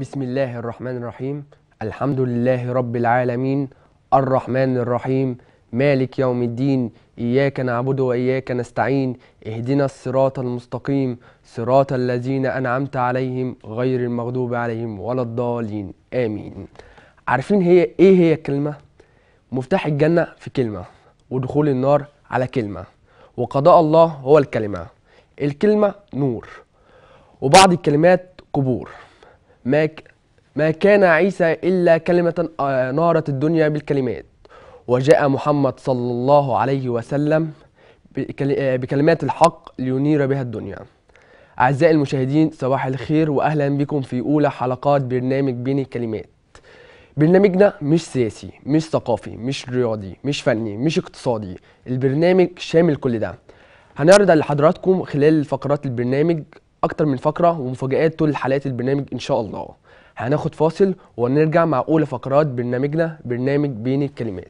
بسم الله الرحمن الرحيم الحمد لله رب العالمين الرحمن الرحيم مالك يوم الدين إياك نعبد وإياك نستعين اهدنا الصراط المستقيم صراط الذين أنعمت عليهم غير المغضوب عليهم ولا الضالين آمين عارفين هي إيه هي الكلمة؟ مفتاح الجنة في كلمة ودخول النار على كلمة وقضاء الله هو الكلمة الكلمة نور وبعض الكلمات قبور ما ك... ما كان عيسى إلا كلمة آه، نارت الدنيا بالكلمات وجاء محمد صلى الله عليه وسلم بكل... آه، بكلمات الحق لينير بها الدنيا أعزائي المشاهدين صباح الخير وأهلا بكم في أولى حلقات برنامج بين الكلمات برنامجنا مش سياسي مش ثقافي مش رياضي مش فني مش اقتصادي البرنامج شامل كل ده هنعرض لحضراتكم خلال فقرات البرنامج اكتر من فقره ومفاجآت طول حلقات البرنامج ان شاء الله هناخد فاصل ونرجع مع اولى فقرات برنامجنا برنامج بين الكلمات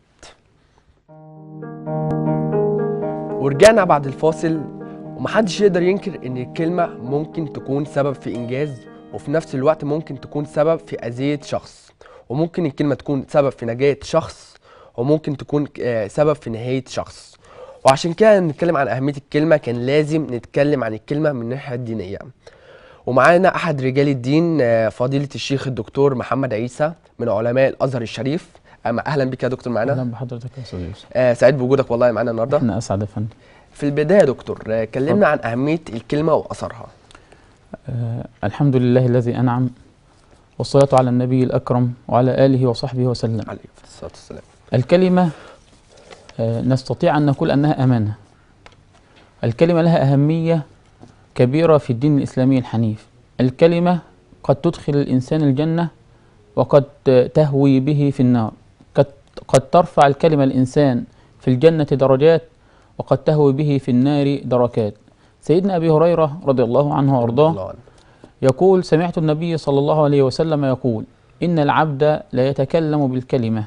ورجعنا بعد الفاصل ومحدش يقدر ينكر ان الكلمه ممكن تكون سبب في انجاز وفي نفس الوقت ممكن تكون سبب في اذيه شخص وممكن الكلمه تكون سبب في نجاه شخص وممكن تكون آه، سبب في نهايه شخص وعشان كده نتكلم عن أهمية الكلمة كان لازم نتكلم عن الكلمة من الناحية الدينية ومعانا أحد رجال الدين آه، فضيلة الشيخ الدكتور محمد عيسى من علماء الأزهر الشريف أما أهلا بك يا دكتور معانا اهلا بحضرتك يا استاذ يوسف آه، سعيد بوجودك والله معانا النهارده احنا اسعد يا فندم في البداية يا دكتور آه، كلمنا عن أهمية الكلمة وأثرها آه الحمد لله الذي انعم والصلاه على النبي الاكرم وعلى اله وصحبه وسلم عليه الصلاة والسلام الكلمه آه نستطيع ان نقول انها امانه الكلمه لها اهميه كبيره في الدين الاسلامي الحنيف الكلمه قد تدخل الانسان الجنه وقد تهوي به في النار قد قد ترفع الكلمه الانسان في الجنه درجات وقد تهوي به في النار دركات سيدنا ابي هريره رضي الله عنه وارضاه الله عنه. يقول سمعت النبي صلى الله عليه وسلم يقول إن العبد لا يتكلم بالكلمة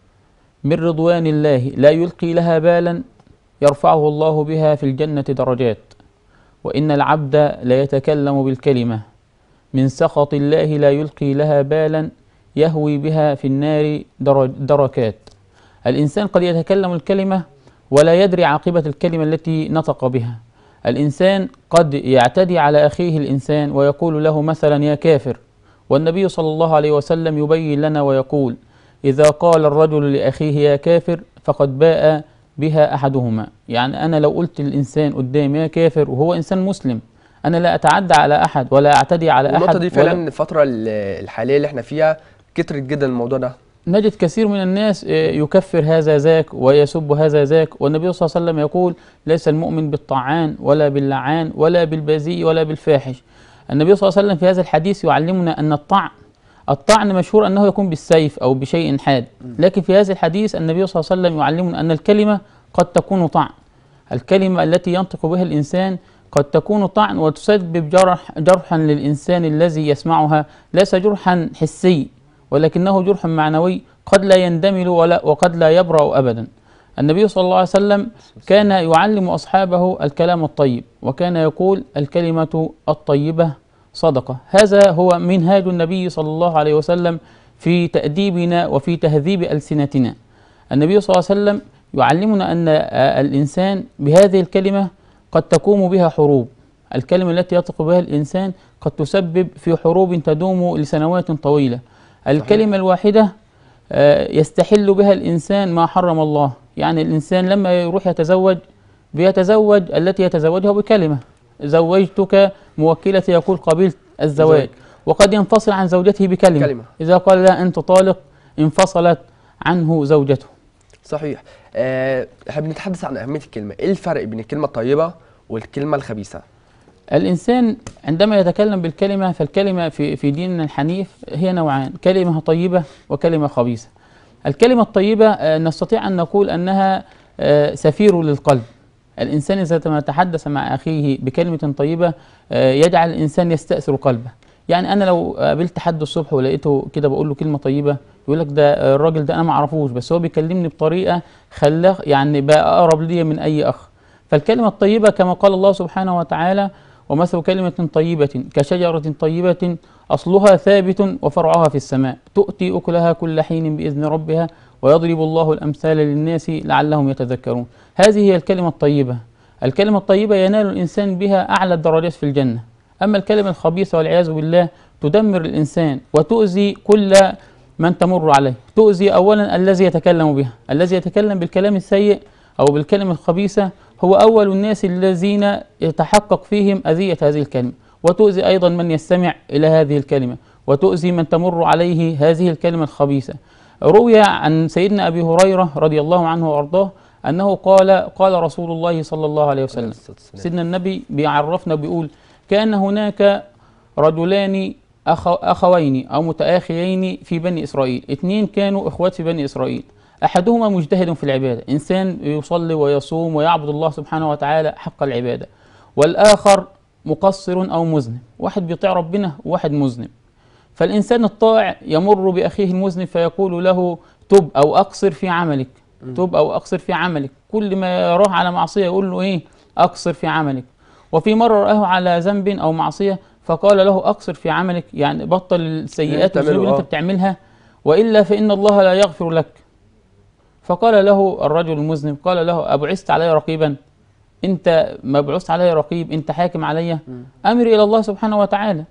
من رضوان الله لا يلقي لها بالا يرفعه الله بها في الجنة درجات وإن العبد لا يتكلم بالكلمة من سخط الله لا يلقي لها بالا يهوي بها في النار درج دركات الإنسان قد يتكلم الكلمة ولا يدري عاقبة الكلمة التي نطق بها الإنسان قد يعتدي على أخيه الإنسان ويقول له مثلا يا كافر والنبي صلى الله عليه وسلم يبين لنا ويقول إذا قال الرجل لأخيه يا كافر فقد باء بها أحدهما يعني أنا لو قلت للإنسان قدامي يا كافر وهو إنسان مسلم أنا لا أتعدى على أحد ولا أعتدي على والنقطة أحد دي ولا- فعلا الفترة ال- الحالية اللي احنا فيها كترت جدا الموضوع ده نجد كثير من الناس آه، يكفر هذا ذاك ويسب هذا ذاك والنبي صلى الله عليه وسلم يقول ليس المؤمن بالطعان ولا باللعان ولا بالبذيء ولا بالفاحش النبي صلى الله عليه وسلم في هذا الحديث يعلمنا أن الطعن الطعن مشهور أنه يكون بالسيف أو بشيء حاد لكن في هذا الحديث النبي صلى الله عليه وسلم يعلمنا أن الكلمة قد تكون طعن الكلمة التي ينطق بها الإنسان قد تكون طعن وتسبب جرح جرحا للإنسان الذي يسمعها ليس جرحا حسي ولكنه جرح معنوي قد لا يندمل ولا وقد لا يبرأ أبدا النبي صلى الله عليه وسلم كان يعلم أصحابه الكلام الطيب وكان يقول الكلمة الطيبة صدقة هذا هو منهاج النبي صلى الله عليه وسلم في تأديبنا وفي تهذيب ألسنتنا النبي صلى الله عليه وسلم يعلمنا أن آه، الإنسان بهذه الكلمة قد تقوم بها حروب الكلمة التي يطلق بها الإنسان قد تسبب في حروب تدوم لسنوات طويلة الكلمة الواحدة آه، يستحل بها الإنسان ما حرم الله يعني الإنسان لما يروح يتزوج بيتزوج التي يتزوجها بكلمة زوجتك موكلتي يقول قبلت الزواج زواج. وقد ينفصل عن زوجته بكلمة كلمة. إذا قال لها أنت طالق انفصلت عنه زوجته صحيح آه، احنا بنتحدث عن أهمية الكلمة ايه الفرق بين الكلمة الطيبة والكلمة الخبيثة الإنسان عندما يتكلم بالكلمة فالكلمة في في ديننا الحنيف هي نوعان كلمة طيبة وكلمة خبيثة الكلمة الطيبة آه، نستطيع أن نقول أنها آه، سفير للقلب الإنسان إذا ما تحدث مع أخيه بكلمة طيبة آه، يجعل الإنسان يستأثر قلبه يعني أنا لو قابلت حد الصبح ولقيته كده بقول له كلمة طيبة يقول لك ده آه، الراجل ده أنا ما أعرفوش بس هو بيكلمني بطريقة خلاه يعني بقى أقرب لي من أي أخ فالكلمة الطيبة كما قال الله سبحانه وتعالى ومثل كلمة طيبة كشجرة طيبة أصلها ثابت وفرعها في السماء تؤتي أكلها كل حين بإذن ربها ويضرب الله الأمثال للناس لعلهم يتذكرون هذه هي الكلمة الطيبة الكلمة الطيبة ينال الإنسان بها أعلى الدرجات في الجنة أما الكلمة الخبيثة والعياذ بالله تدمر الإنسان وتؤذي كل من تمر عليه تؤذي أولا الذي يتكلم بها الذي يتكلم بالكلام السيء أو بالكلمة الخبيثة هو أول الناس الذين يتحقق فيهم أذية هذه الكلمة وتؤذي أيضا من يستمع إلى هذه الكلمة وتؤذي من تمر عليه هذه الكلمة الخبيثة روي عن سيدنا أبي هريرة رضي الله عنه وأرضاه أنه قال قال رسول الله صلى الله عليه وسلم سيدنا النبي بيعرفنا بيقول كان هناك رجلان أخو أخوين أو متآخيين في بني إسرائيل اثنين كانوا إخوات في بني إسرائيل أحدهما مجتهد في العبادة إنسان يصلي ويصوم ويعبد الله سبحانه وتعالى حق العبادة والآخر مقصر أو مذنب واحد بيطيع ربنا وواحد مذنب فالإنسان الطائع يمر بأخيه المذنب فيقول له تب أو أقصر في عملك تب أو أقصر في عملك كل ما يراه على معصية يقول له إيه أقصر في عملك وفي مرة رآه على ذنب أو معصية فقال له أقصر في عملك يعني بطل السيئات تعمله، والذنوب اللي أنت آه. بتعملها وإلا فإن الله لا يغفر لك فقال له الرجل المذنب قال له أبعثت علي رقيبا أنت مبعوث علي رقيب أنت حاكم علي أمر إلى الله سبحانه وتعالى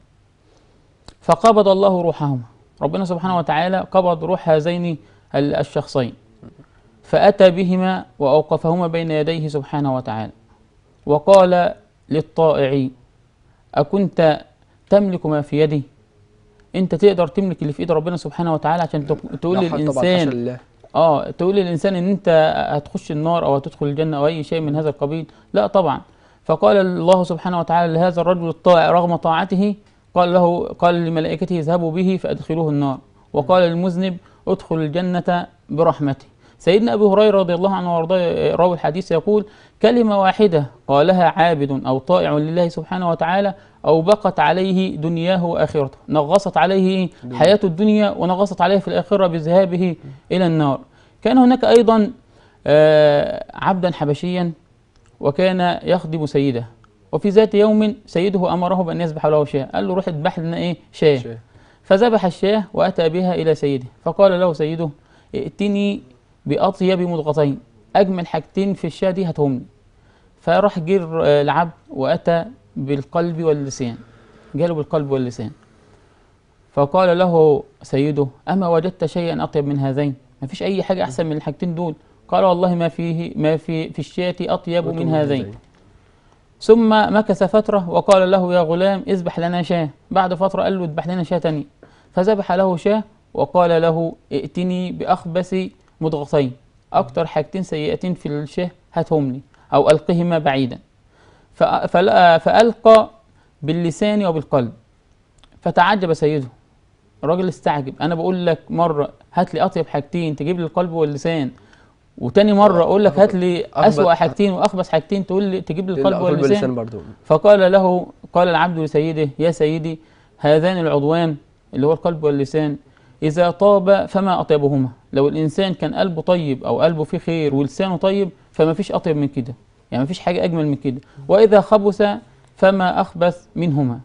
فقبض الله روحهما ربنا سبحانه وتعالى قبض روح هذين ال- الشخصين فأتى بهما وأوقفهما بين يديه سبحانه وتعالى وقال للطائع أكنت تملك ما في يدي أنت تقدر تملك اللي في إيد ربنا سبحانه وتعالى عشان تق- تقول لا حد طبعا للإنسان حاشا لله اه تقول للانسان ان انت هتخش النار او هتدخل الجنه او اي شيء من هذا القبيل لا طبعا فقال الله سبحانه وتعالى لهذا الرجل الطائع رغم طاعته قال له قال لملائكته اذهبوا به فادخلوه النار وقال للمذنب ادخل الجنه برحمتي سيدنا ابي هريره رضي الله عنه وارضاه راوي الحديث يقول كلمه واحده قالها عابد او طائع لله سبحانه وتعالى او بقت عليه دنياه واخرته نغصت عليه حياه الدنيا ونغصت عليه في الاخره بذهابه الى النار كان هناك ايضا آه، عبدا حبشيا وكان يخدم سيده وفي ذات يوم سيده امره بان يذبح له شاه قال له روح اذبح لنا ايه شاه شيء. فذبح الشاه واتى بها الى سيده فقال له سيده ائتني باطيب مضغتين اجمل حاجتين في الشاه دي هاتهم لي فراح جر آه، العبد واتى بالقلب واللسان جاله بالقلب واللسان فقال له سيده اما وجدت شيئا اطيب من هذين ما فيش اي حاجه احسن من الحاجتين دول قال والله ما فيه ما في في الشاة اطيب من هذين ثم مكث فترة وقال له يا غلام اذبح لنا شاة بعد فترة قال له اذبح لنا شاة تانية فذبح له شاة وقال له ائتني بأخبث مضغتين أكتر حاجتين سيئتين في الشاة هاتهم لي أو ألقهما بعيدا فأ- فلقى- فألقى باللسان وبالقلب فتعجب سيده الراجل استعجب أنا بقول لك مرة هات لي أطيب حاجتين تجيب لي القلب واللسان وتاني مرة أقول لك هات لي أخبث- أسوأ حاجتين وأخبث حاجتين تقول لي تجيب لي القلب واللسان واللسان برضو فقال له قال العبد لسيده يا سيدي هذان العضوان اللي هو القلب واللسان إذا طاب فما أطيبهما لو الإنسان كان قلبه طيب أو قلبه فيه خير ولسانه طيب فما فيش أطيب من كده يعني ما فيش حاجة أجمل من كده وإذا خبث فما أخبث منهما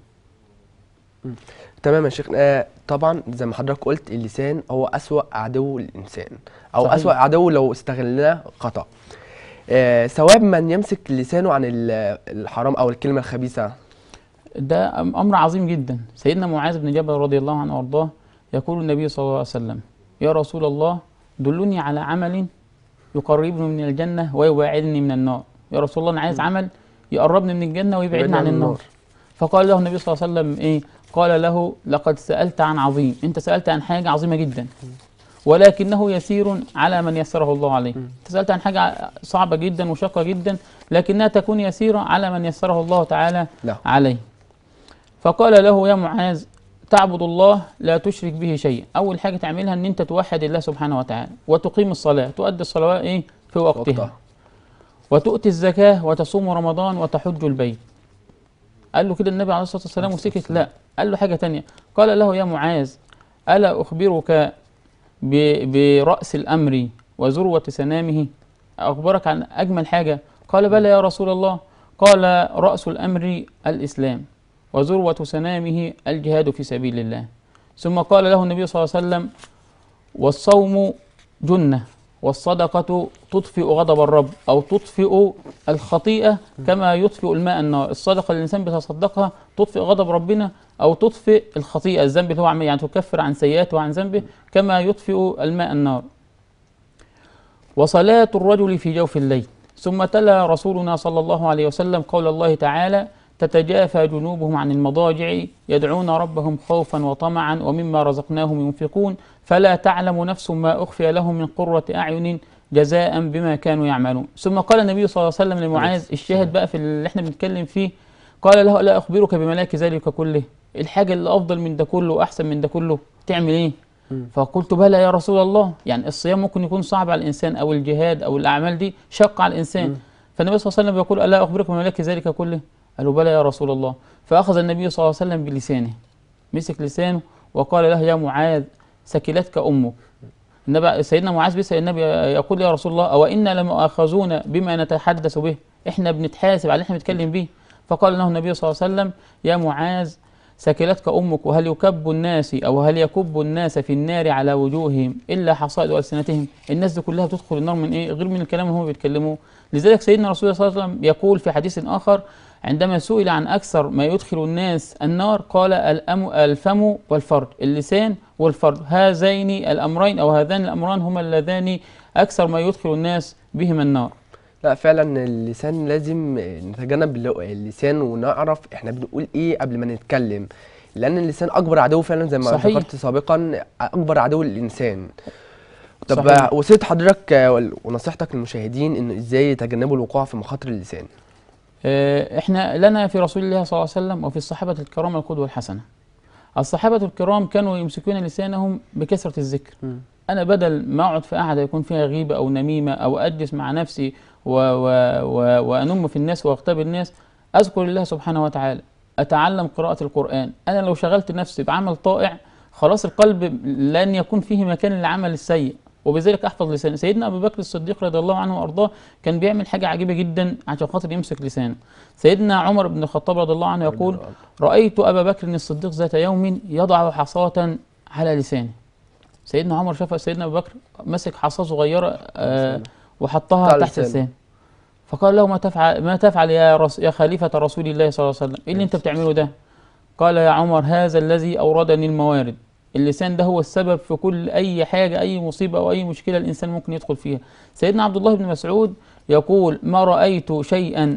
تمام يا شيخ آه طبعا زي ما حضرتك قلت اللسان هو أسوأ عدو للإنسان أو صحيح. أسوأ عدو لو استغلناه خطأ آه ثواب من يمسك لسانه عن ال- الحرام أو الكلمة الخبيثة ده أم- أمر عظيم جدا سيدنا معاذ بن جبل رضي الله عنه وأرضاه يقول النبي صلى الله عليه وسلم يا رسول الله دلني على عمل يقربني من الجنة ويبعدني من النار يا رسول الله أنا عايز عمل يقربني من الجنة ويبعدني عن النار فقال له النبي صلى الله عليه وسلم ايه قال له لقد سألت عن عظيم انت سألت عن حاجة عظيمة جدا ولكنه يسير على من يسره الله عليه انت سألت عن حاجة صعبة جدا وشاقة جدا لكنها تكون يسيرة على من يسره الله تعالى لا عليه فقال له يا معاذ تعبد الله لا تشرك به شيئا اول حاجه تعملها ان انت توحد الله سبحانه وتعالى وتقيم الصلاه تؤدي الصلوات ايه في وقتها, وقتها وتؤتي الزكاه وتصوم رمضان وتحج البيت قال له كده النبي عليه الصلاه والسلام وسكت لا قال له حاجه تانية قال له يا معاذ الا اخبرك ب- براس الامر وذروه سنامه اخبرك عن اجمل حاجه قال بلى يا رسول الله قال رأس الأمر الإسلام وذروة سنامه الجهاد في سبيل الله ثم قال له النبي صلى الله عليه وسلم والصوم جنة والصدقة تطفئ غضب الرب أو تطفئ الخطيئة كما يطفئ الماء النار الصدقة اللي الإنسان بيتصدقها تطفئ غضب ربنا أو تطفئ الخطيئة الذنب اللي هو عمل يعني تكفر عن سيئاته وعن ذنبه كما يطفئ الماء النار وصلاة الرجل في جوف الليل ثم تلا رسولنا صلى الله عليه وسلم قول الله تعالى تتجافى جنوبهم عن المضاجع يدعون ربهم خوفا وطمعا ومما رزقناهم ينفقون فلا تعلم نفس ما أخفي لهم من قرة أعين جزاء بما كانوا يعملون ثم قال النبي صلى الله عليه وسلم لمعاذ الشاهد بقى في اللي احنا بنتكلم فيه قال له لا أخبرك بملاك ذلك كله الحاجة اللي أفضل من ده كله وأحسن من ده كله تعمل إيه مم. فقلت بلى يا رسول الله يعني الصيام ممكن يكون صعب على الإنسان أو الجهاد أو الأعمال دي شق على الإنسان مم. فالنبي صلى الله عليه وسلم يقول ألا أخبرك بملاك ذلك كله قالوا بلى يا رسول الله فأخذ النبي صلى الله عليه وسلم بلسانه مسك لسانه وقال له يا معاذ سكلتك أمك النبي سيدنا معاذ بيسأل النبي يقول يا رسول الله أو إنا لمؤاخذون بما نتحدث به إحنا بنتحاسب على اللي إحنا بنتكلم به فقال له النبي صلى الله عليه وسلم يا معاذ سكلتك أمك وهل يكب الناس أو هل يكب الناس في النار على وجوههم إلا حصائد ألسنتهم الناس دي كلها بتدخل النار من إيه غير من الكلام اللي هم بيتكلموه لذلك سيدنا رسول الله صلى الله عليه وسلم يقول في حديث آخر عندما سئل عن أكثر ما يدخل الناس النار قال الأم الفم والفرج اللسان والفرج هذين الأمرين أو هذان الأمران هما اللذان أكثر ما يدخل الناس بهما النار لا فعلا اللسان لازم نتجنب اللو- اللسان ونعرف احنا بنقول ايه قبل ما نتكلم لان اللسان اكبر عدو فعلا زي ما صحيح. ذكرت سابقا اكبر عدو للانسان طب صحيح. وصيه حضرتك آه، ونصيحتك للمشاهدين ان ازاي يتجنبوا الوقوع في مخاطر اللسان آه، احنا لنا في رسول الله صلى الله عليه وسلم وفي الصحابة الكرام القدوة الحسنة الصحابة الكرام كانوا يمسكون لسانهم بكثرة الذكر مم. أنا بدل ما أقعد في قعدة يكون فيها غيبة أو نميمة أو أجلس مع نفسي و و و وأنم في الناس وأغتاب الناس أذكر الله سبحانه وتعالى أتعلم قراءة القرآن أنا لو شغلت نفسي بعمل طائع خلاص القلب لن يكون فيه مكان للعمل السيء وبذلك احفظ لساني سيدنا ابو بكر الصديق رضي الله عنه وارضاه كان بيعمل حاجه عجيبه جدا عشان خاطر يمسك لسانه سيدنا عمر بن الخطاب رضي الله عنه يقول رأيت أبا بكر الصديق ذات يوم يضع حصاة على لسانه سيدنا عمر شاف سيدنا أبو بكر مسك حصاة صغيرة آه وحطها على تحت لسانه. لسانه فقال له ما تفعل ما تفعل يا رس يا خليفة رسول الله صلى الله عليه وسلم ايه اللي انت بتعمله ده قال يا عمر هذا الذي أوردني الموارد اللسان ده هو السبب في كل أي حاجة أي مصيبة أو أي مشكلة الإنسان ممكن يدخل فيها سيدنا عبد الله بن مسعود يقول ما رأيت شيئا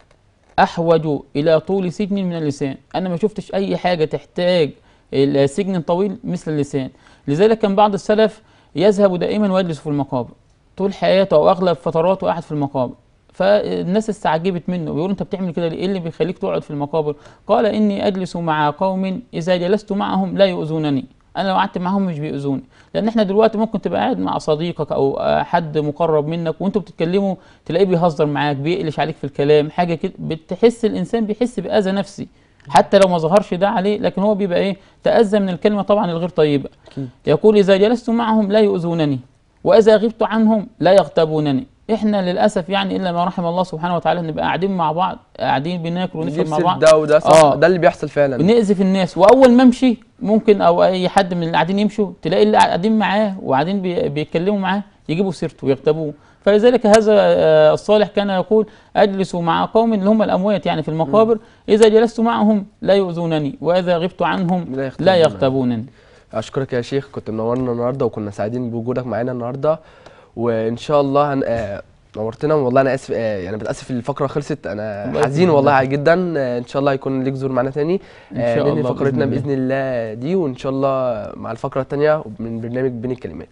احوج الى طول سجن من اللسان انا ما شفتش اي حاجه تحتاج السجن طويل مثل اللسان لذلك كان بعض السلف يذهب دائما ويجلس في المقابر طول حياته او اغلب فتراته قاعد في المقابر فالناس استعجبت منه بيقولوا انت بتعمل كده ليه ايه اللي بيخليك تقعد في المقابر قال اني اجلس مع قوم اذا جلست معهم لا يؤذونني انا لو قعدت معاهم مش بيؤذوني لان احنا دلوقتي ممكن تبقى قاعد مع صديقك او آه، حد مقرب منك وانتوا بتتكلموا تلاقيه بيهزر معاك بيقلش عليك في الكلام حاجه كده بتحس الانسان بيحس باذى نفسي حتى لو ما ظهرش ده عليه لكن هو بيبقى ايه تاذى من الكلمه طبعا الغير طيبه أكيد. يقول اذا جلست معهم لا يؤذونني واذا غبت عنهم لا يغتابونني احنا للاسف يعني الا ما رحم الله سبحانه وتعالى نبقى قاعدين مع بعض قاعدين بناكل ونشرب نجيب مع سيرة بعض ده وده صح آه. ده اللي بيحصل فعلا بنأذي الناس واول ما امشي ممكن او اي حد من اللي قاعدين يمشوا تلاقي اللي قاعدين معاه وقاعدين بي- بيتكلموا معاه يجيبوا سيرته ويغتابوه فلذلك هذا آه، الصالح كان يقول اجلس مع قوم اللي هم الاموات يعني في المقابر اذا جلست معهم لا يؤذونني واذا غبت عنهم لا لا يغتابونني. يغتابونني اشكرك يا شيخ كنت منورنا النهارده وكنا سعيدين بوجودك معانا النهارده وان شاء الله هن... آه، نورتنا والله انا اسف آه، يعني بتاسف الفقره خلصت انا الله حزين يسلمك. والله جدا آه، ان شاء الله يكون ليك زور معانا تاني ان آه، شاء ننهي الله فقرتنا بإذن الله. باذن الله دي وان شاء الله مع الفقره الثانيه من برنامج بين الكلمات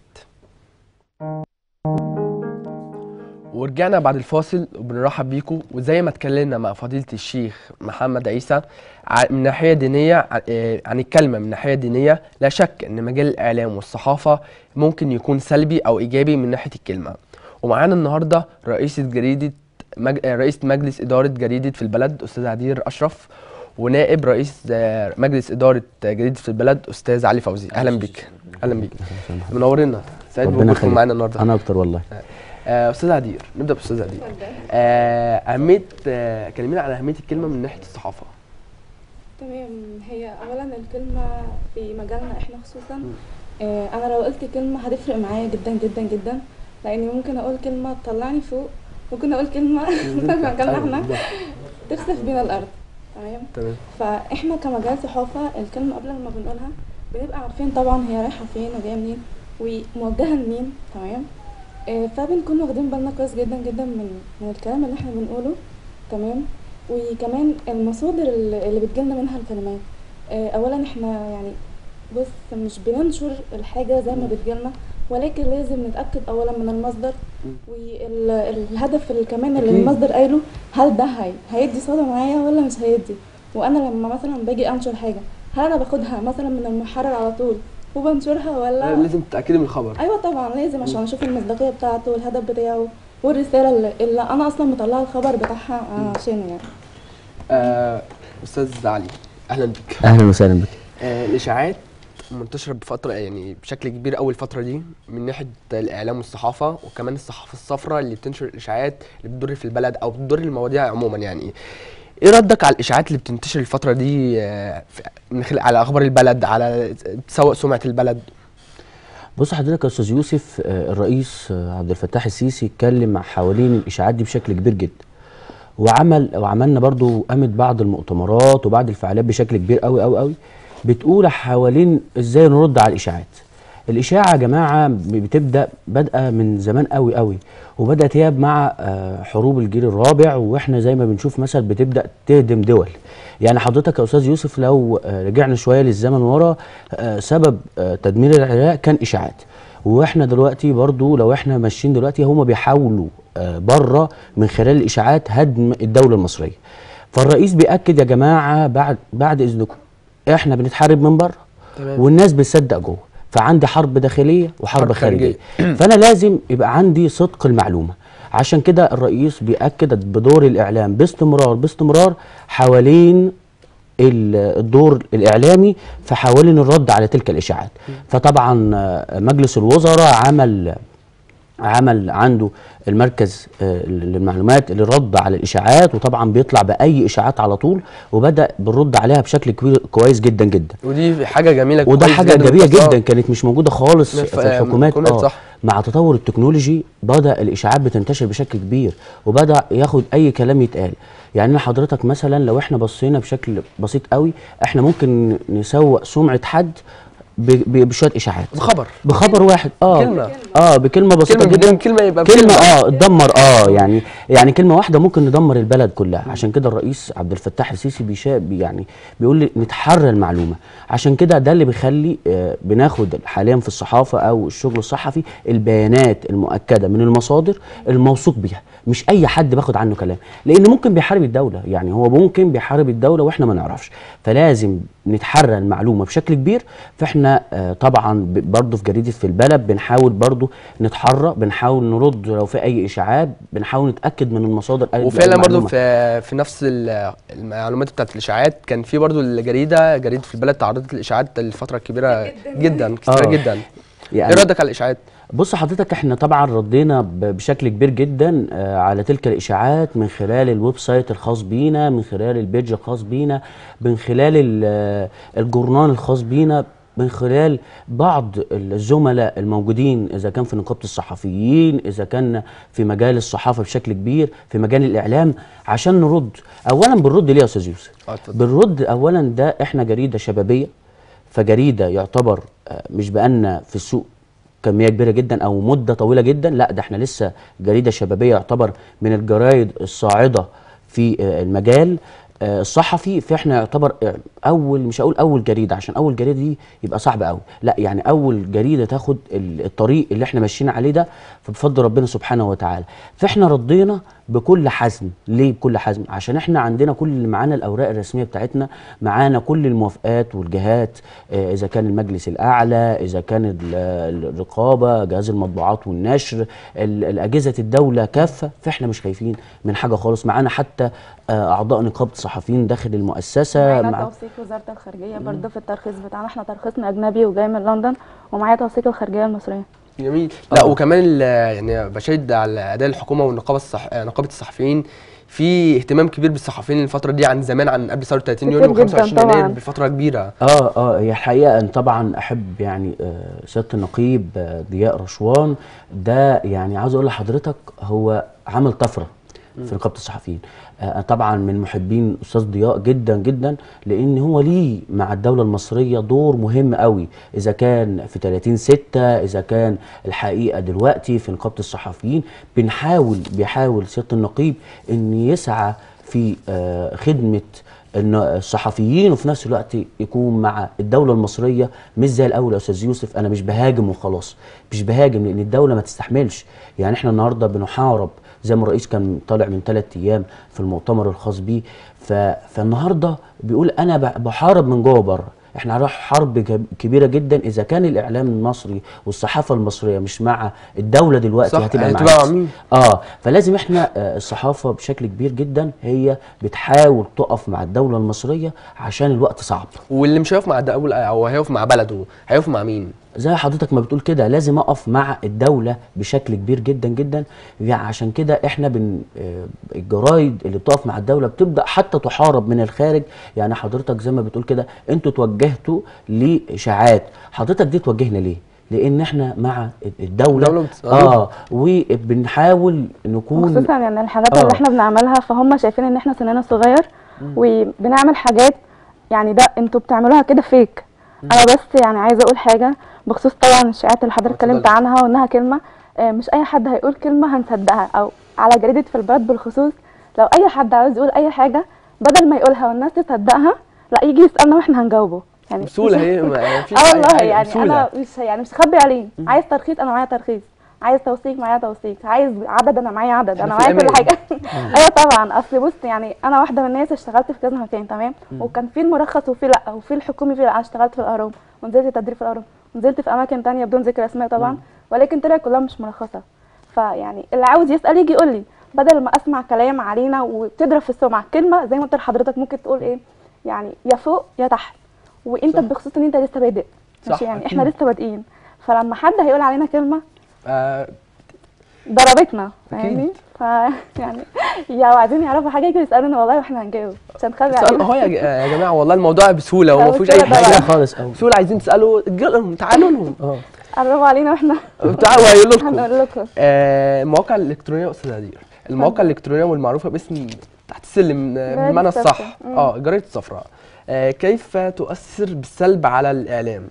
ورجعنا بعد الفاصل وبنرحب بيكم وزي ما اتكلمنا مع فضيلة الشيخ محمد عيسى ع- من ناحية دينية ع- آه، عن الكلمة من ناحية دينية لا شك ان مجال الاعلام والصحافة ممكن يكون سلبي او ايجابي من ناحية الكلمة ومعانا النهاردة رئيسة جريدة مج... آه، رئيس مجلس إدارة جريدة في البلد أستاذ عدير أشرف ونائب رئيس آه، مجلس إدارة جريدة في البلد أستاذ علي فوزي أهلا بك أهلا بك منورنا سعيد ربنا بوجودكم يخليك. معانا النهاردة انا اكتر والله آه، استاذ عدير نبدا باستاذ عدير آه، اهميه آه، كلمينا عن اهميه الكلمه من ناحيه الصحافه تمام هي اولا الكلمه في مجالنا احنا خصوصا آه، انا لو قلت كلمه هتفرق معايا جدا جدا جدا لاني ممكن اقول كلمه تطلعني فوق ممكن اقول كلمه في مجالنا احنا تخسف بينا الارض تمام تمام فاحنا كمجال صحافه الكلمه قبل ما بنقولها بنبقى عارفين طبعا هي رايحه فين وجايه منين وموجهه لمين تمام آه، فبنكون واخدين بالنا كويس جدا جدا من من الكلام اللي احنا بنقوله تمام وكمان المصادر اللي اللي بتجيلنا منها الكلمات آه، اولا احنا يعني بص مش بننشر الحاجه زي ما بتجيلنا ولكن لازم نتاكد اولا من المصدر والهدف اللي كمان اللي أكيد. المصدر قايله هل ده هي هيدي صدى معايا ولا مش هيدي وانا لما مثلا باجي انشر حاجه هل انا باخدها مثلا من المحرر على طول وبنشرها ولا لازم تتاكدي من الخبر ايوه طبعا لازم عشان اشوف المصداقيه بتاعته والهدف بتاعه والرساله اللي, اللي انا اصلا مطلعه الخبر بتاعها عشانه يعني آه، استاذ علي اهلا بك اهلا وسهلا بك آه، الاشاعات منتشره بفتره يعني بشكل كبير قوي الفتره دي من ناحيه الاعلام والصحافه وكمان الصحافه الصفراء اللي بتنشر الاشاعات اللي بتضر في البلد او بتضر المواضيع عموما يعني ايه ردك على الاشاعات اللي بتنتشر الفتره دي آه، في- من خلال على اخبار البلد على تسوء سمعه البلد بص حضرتك يا استاذ يوسف آه، الرئيس آه، عبد الفتاح السيسي اتكلم حوالين الاشاعات دي بشكل كبير جدا وعمل وعملنا برضو قامت بعض المؤتمرات وبعض الفعاليات بشكل كبير قوي قوي قوي بتقول حوالين ازاي نرد على الاشاعات الاشاعه يا جماعه بتبدا بادئه من زمان قوي قوي وبدات هي مع آه، حروب الجيل الرابع واحنا زي ما بنشوف مثلا بتبدا تهدم دول يعني حضرتك يا استاذ يوسف لو آه، رجعنا شويه للزمن ورا آه، سبب آه، تدمير العراق كان اشاعات واحنا دلوقتي برضو لو احنا ماشيين دلوقتي هم بيحاولوا آه، بره من خلال الاشاعات هدم الدوله المصريه فالرئيس بياكد يا جماعه بعد بعد اذنكم احنا بنتحارب من بره تمام. والناس بتصدق جوه فعندي حرب داخليه وحرب حرب خارجيه فانا لازم يبقى عندي صدق المعلومه عشان كده الرئيس بيأكد بدور الاعلام باستمرار باستمرار حوالين ال- الدور الاعلامي في حوالين الرد على تلك الاشاعات فطبعا آه، مجلس الوزراء عمل عمل عنده المركز آه، للمعلومات اللي رد على الاشاعات وطبعا بيطلع باي اشاعات على طول وبدا بالرد عليها بشكل كبير كويس جدا جدا ودي حاجه جميله وده كويس حاجه جدا جميله بس- آه، جدا كانت مش موجوده خالص في- في الحكومات الحكومات، اه صح. مع تطور التكنولوجي بدا الاشاعات بتنتشر بشكل كبير وبدا ياخد اي كلام يتقال يعني أنا حضرتك مثلا لو احنا بصينا بشكل بسيط قوي احنا ممكن نسوق سمعه حد ب- ب- بشويه اشاعات بخبر بخبر واحد اه كلمة. اه بكلمه بسيطه كلمه جدا بدون كلمه يبقى كلمة بكلمة. اه تدمر اه يعني يعني كلمة واحدة ممكن ندمر البلد كلها عشان كده الرئيس عبد الفتاح السيسي بيشا بي- يعني بيقول لي نتحرى المعلومة عشان كده ده اللي بيخلي آه بناخد حاليا في الصحافة او الشغل الصحفي البيانات المؤكدة من المصادر الموثوق بيها مش اي حد باخد عنه كلام لان ممكن بيحارب الدولة يعني هو ممكن بيحارب الدولة واحنا ما نعرفش فلازم نتحرى المعلومة بشكل كبير فاحنا آه طبعا ب- برضه في جريدة في البلد بنحاول برضه نتحرى بنحاول نرد لو في اي اشاعات بنحاول نتاكد من المصادر أي- وفعلا برضو المعلومة. في في نفس ال- المعلومات بتاعت الاشاعات كان في برضو الجريده جريده في البلد تعرضت الاشاعات لفتره كبيره جدا كتيره آه. جدا يعني ايه ردك على الاشاعات بص حضرتك احنا طبعا ردينا ب- بشكل كبير جدا آه، على تلك الاشاعات من خلال الويب سايت الخاص بينا من خلال البيج الخاص بينا من خلال ال- آه، الجورنال الخاص بينا من خلال بعض الزملاء الموجودين اذا كان في نقابه الصحفيين اذا كان في مجال الصحافه بشكل كبير في مجال الاعلام عشان نرد اولا بنرد ليه يا استاذ يوسف اه اتفضل بنرد اولا ده احنا جريده شبابيه فجريده يعتبر آه، مش بقالنا في السوق كميه كبيره جدا او مده طويله جدا لا ده احنا لسه جريده شبابيه يعتبر من الجرايد الصاعده في آه، المجال آه، الصحفي فاحنا يعتبر آه، اول مش هقول اول جريده عشان اول جريده دي يبقى صعب قوي لا يعني اول جريده تاخد ال- الطريق اللي احنا ماشيين عليه ده فبفضل ربنا سبحانه وتعالى فاحنا ردينا بكل حزم ليه بكل حزم عشان احنا عندنا كل اللي معانا الاوراق الرسميه بتاعتنا معانا كل الموافقات والجهات آه، اذا كان المجلس الاعلى اذا كان ال- الرقابه جهاز المطبوعات والنشر ال- الاجهزه الدوله كافه فاحنا مش خايفين من حاجه خالص معانا حتى آه، اعضاء نقابه الصحفيين داخل المؤسسه معانا مع توثيق وزاره الخارجيه برضه في الترخيص بتاعنا احنا ترخيصنا اجنبي وجاي من لندن ومعايا توثيق الخارجيه المصريه جميل لا آه. وكمان ال- يعني بشهد على اداء الحكومه والنقابه الصح... آه، نقابه الصحفيين في اهتمام كبير بالصحفيين الفتره دي عن زمان عن قبل ثوره 30 كتير يونيو جداً و25 يناير طبعاً. بفتره كبيره اه اه هي الحقيقه ان طبعا احب يعني آه سياده النقيب آه ضياء رشوان ده يعني عاوز اقول لحضرتك هو عمل طفره في نقابه الصحفيين آه طبعا من محبين استاذ ضياء جدا جدا لان هو ليه مع الدوله المصريه دور مهم قوي اذا كان في 30 6 اذا كان الحقيقه دلوقتي في نقابه الصحفيين بنحاول بيحاول سياده النقيب ان يسعى في آه خدمه ان الصحفيين وفي نفس الوقت يكون مع الدوله المصريه مش زي الاول يا استاذ يوسف انا مش بهاجم وخلاص مش بهاجم لان الدوله ما تستحملش يعني احنا النهارده بنحارب زي ما الرئيس كان طالع من ثلاث ايام في المؤتمر الخاص بيه ف... فالنهارده بيقول انا ب- بحارب من جوه بره احنا هنروح حرب كب- كبيره جدا اذا كان الاعلام المصري والصحافه المصريه مش مع الدوله دلوقتي صح، هتبقى هتبقى مع مع مين؟ اه فلازم احنا آه، الصحافه بشكل كبير جدا هي بتحاول تقف مع الدوله المصريه عشان الوقت صعب واللي مش هيقف مع الدولة او هيقف مع بلده هيقف مع مين زي حضرتك ما بتقول كده لازم اقف مع الدوله بشكل كبير جدا جدا يعني عشان كده احنا بن آه، الجرايد اللي بتقف مع الدوله بتبدا حتى تحارب من الخارج يعني حضرتك زي ما بتقول كده انتوا توجهتوا لاشاعات حضرتك دي توجهنا ليه لان احنا مع الدوله الدولة بت- اه وبنحاول نكون وخصوصا يعني الحاجات آه. اللي احنا بنعملها فهم شايفين ان احنا سننا صغير وبنعمل حاجات يعني ده انتوا بتعملوها كده فيك انا بس يعني عايزه اقول حاجه بخصوص طبعا الشائعات اللي حضرتك اتفضلي. اتكلمت عنها وانها كلمه آه، مش اي حد هيقول كلمه هنصدقها او على جريده في البلد بالخصوص لو اي حد عاوز يقول اي حاجه بدل ما يقولها والناس تصدقها لا يجي يسالنا واحنا هنجاوبه يعني بسهوله مش- هي ما فيش اه أي والله حاجة، يعني بسهولة. انا مش يعني مش هخبي عليه عايز ترخيص انا معايا ترخيص عايز توثيق معايا توثيق عايز عدد انا معايا عدد انا في معايا كل الأمان. حاجه ايوه طبعا اصل بص يعني انا واحده من الناس اشتغلت في كذا مكان تمام وكان في المرخص وفي لا وفي الحكومي في لا أنا اشتغلت في الاهرام ونزلت تدريب في الاهرام ونزلت في اماكن تانية بدون ذكر اسماء طبعا ولكن طلع كلها مش مرخصه فيعني اللي عاوز يسال يجي يقول لي بدل ما اسمع كلام علينا وبتضرب في السمعه كلمه زي ما قلت لحضرتك ممكن تقول ايه يعني يا فوق يا تحت وانت صح. بخصوص ان انت لسه بادئ صح، ماشي يعني أكيد. احنا لسه بادئين فلما حد هيقول علينا كلمه آه ضربتنا أكيد. فاهمني ف يعني لو عايزين يعرفوا حاجه يجوا يسالونا والله واحنا هنجاوب مش هنخبي سؤال علينا اهو يا ج- يا جماعه والله الموضوع بسهوله لا، وما فيهوش اي بسهولة طبعاً. حاجه لا خالص قوي بسهوله عايزين تسالوا اجلهم تعالوا لهم اه قربوا علينا واحنا تعالوا هيقولوا لكم هنقول لكم آه، المواقع الالكترونيه يا استاذ هدير المواقع الالكترونيه والمعروفه باسم تحت السلم آه، جرائد بالمعنى الصفراء. الصح مم. اه جرائد الصفراء آه، كيف تؤثر بالسلب على الاعلام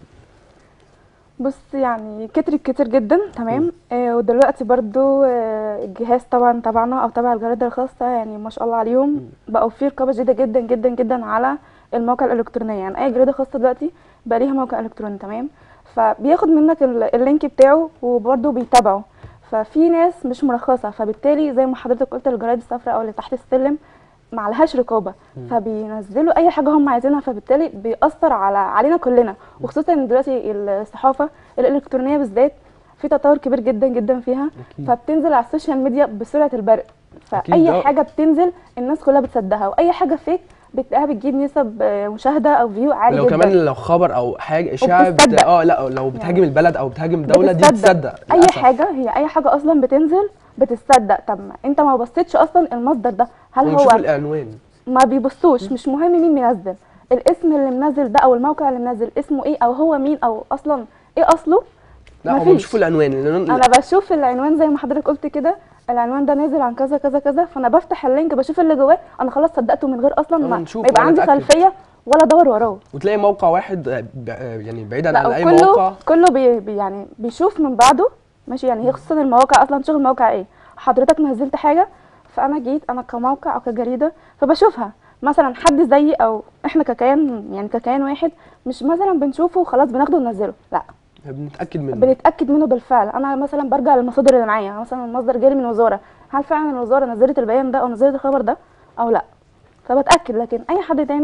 بص يعني كترت كتير جدا تمام آه ودلوقتي برضو آه الجهاز طبعا تبعنا او تبع الجرائد الخاصه يعني ما شاء الله عليهم بقوا في رقابه شديده جدا جدا جدا على المواقع الالكترونيه يعني اي جريده خاصه دلوقتي بقى ليها موقع الكتروني تمام فبياخد منك ال- اللينك بتاعه وبرضه بيتابعه ففي ناس مش مرخصه فبالتالي زي ما حضرتك قلت الجرايد الصفراء او اللي تحت السلم معلهاش رقابه فبينزلوا اي حاجه هم عايزينها فبالتالي بيأثر على علينا كلنا وخصوصا ان دلوقتي الصحافه الالكترونيه بالذات في تطور كبير جدا جدا فيها أكيد. فبتنزل على السوشيال ميديا بسرعه البرق أكيد، فاي آه. حاجه بتنزل الناس كلها بتصدقها واي حاجه فيك بتلاقيها بتجيب نسب آه، مشاهده او فيو عالي لو جدا كمان لو خبر او حاجه اشاعه بت... وبتصدق. اه لا لو بتهاجم البلد او بتهاجم دوله دي بتتصدق. بتصدق اي للأسف. حاجه هي اي حاجه اصلا بتنزل بتصدق طب ما انت ما بصيتش اصلا المصدر ده هل ونشوف هو العنوان ما بيبصوش مش مهم مين منزل الاسم اللي منزل ده او الموقع اللي منزل اسمه ايه او هو مين او اصلا ايه اصله لا هم مفيش. بيشوفوا العنوان العنوان- انا بشوف العنوان زي ما حضرتك قلت كده العنوان ده نازل عن كذا كذا كذا فانا بفتح اللينك بشوف اللي جواه انا خلاص صدقته من غير اصلا آه، ما, نشوف ما يبقى وأنا عندي أتأكد. خلفيه ولا ادور وراه وتلاقي موقع واحد آه، ب- آه، يعني بعيدا لا عن اي وكله موقع كله بي بي يعني بيشوف من بعده ماشي يعني هي خصوصا المواقع اصلا شغل الموقع ايه حضرتك نزلت حاجه فانا جيت انا كموقع او كجريده فبشوفها مثلا حد زيي او احنا ككيان يعني ككيان واحد مش مثلا بنشوفه وخلاص بناخده وننزله لا بنتاكد منه بنتاكد منه بالفعل انا مثلا برجع للمصادر اللي معايا مثلا المصدر جالي من وزاره هل فعلا الوزاره نزلت البيان ده او نزلت الخبر ده او لا فبتاكد لكن اي حد تاني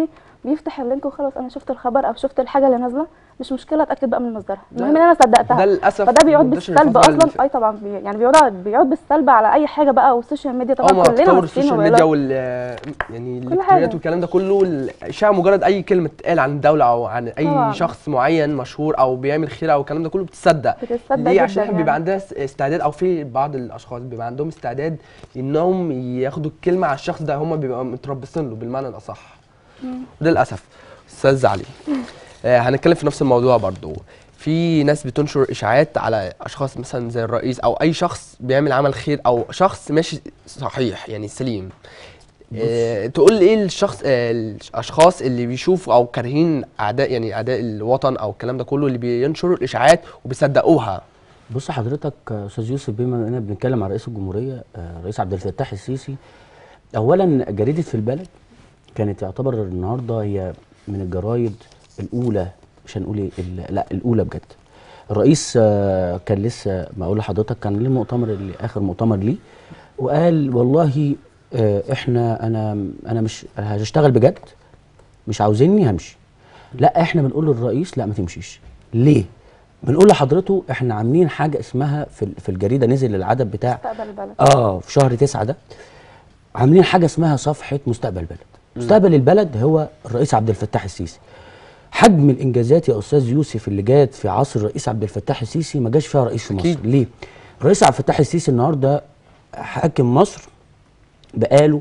بيفتح اللينك وخلاص انا شفت الخبر او شفت الحاجه اللي نازله مش مشكله اتاكد بقى من مصدرها ده- المهم ان انا صدقتها ده للاسف فده بيعود منتشر بالسلب الفترة اللي اصلا فاتت. اي طبعا بي يعني بيعود بيعود بالسلب على اي حاجه بقى والسوشيال ميديا اه طبعا مع كلنا تطور ماسكين السوشيال موبايلات. ميديا وال يعني الالكترونيات والكلام ده كله الاشاعه مجرد اي كلمه تتقال عن الدوله او عن اي طبعاً. شخص معين مشهور او بيعمل خير او الكلام ده كله بتصدق بتتصدق ليه جدا عشان احنا بيبقى يعني. عندنا س- استعداد او في بعض الاشخاص بيبقى عندهم استعداد انهم ياخدوا الكلمه على الشخص ده هم بيبقوا متربصين له بالمعنى الاصح ده للاسف استاذ علي آه هنتكلم في نفس الموضوع برضو في ناس بتنشر اشاعات على اشخاص مثلا زي الرئيس او اي شخص بيعمل عمل خير او شخص ماشي صحيح يعني سليم آه تقول ايه الشخص آه الاشخاص اللي بيشوفوا او كارهين اعداء يعني اعداء الوطن او الكلام ده كله اللي بينشروا الاشاعات وبيصدقوها بص حضرتك آه، استاذ يوسف بما اننا بنتكلم عن رئيس الجمهوريه آه، رئيس عبد الفتاح السيسي اولا جريده في البلد كانت يعتبر النهارده هي من الجرايد الاولى مش هنقول ايه ال- لا الاولى بجد الرئيس آه، كان لسه ما اقول لحضرتك كان ليه مؤتمر اللي اخر مؤتمر ليه وقال والله آه، احنا انا انا مش هشتغل بجد مش عاوزيني همشي لا احنا بنقول للرئيس لا ما تمشيش ليه بنقول لحضرته احنا عاملين حاجه اسمها في ال- في الجريده نزل العدد بتاع مستقبل البلد اه في شهر تسعة ده عاملين حاجه اسمها صفحه مستقبل البلد مستقبل البلد هو الرئيس عبد الفتاح السيسي حجم الانجازات يا استاذ يوسف اللي جات في عصر الرئيس عبد الفتاح السيسي ما جاش فيها رئيس في مصر أكيد. ليه الرئيس عبد الفتاح السيسي النهارده حاكم مصر بقاله